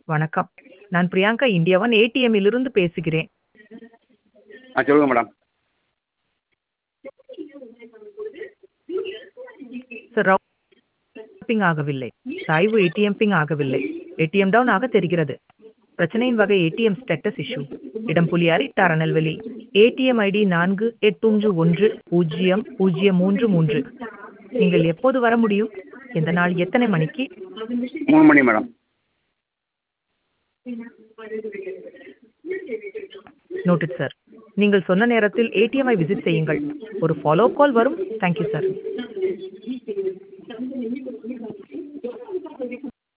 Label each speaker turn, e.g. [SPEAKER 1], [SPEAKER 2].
[SPEAKER 1] வணக்கம். நான் பிரியங்கா இந்தியாவன் ஏடிஎம்மிலிருந்து பேசுகிறேன்.
[SPEAKER 2] ஆ சொல்லுங்க மேடம்.
[SPEAKER 1] சார் ரவு பிங் ஆகவில்லை. சாய்வு ஏடிஎம் பிங் ஆகவில்லை. ஏடிஎம் டவுன் ஆக தெரிகிறது. பிரச்சனையின் வகை ஏடிஎம் ஸ்டேட்டஸ் இஷ்யூ. இடம் புலியாரி டரநெல்வேலி. ATM ID 48100303. நீங்கள் எப்போது வர முடியும்? எந்த நாள் எத்தனை மணிக்கு?
[SPEAKER 2] 3 மணி மேடம்.
[SPEAKER 1] Noted sir. நீங்கள் சொன்ன நேரத்தில் ஏடிஎம்மை விசிட் செய்யுங்கள். ஒரு ஃபாலோ அப் கால் வரும். Thank you sir.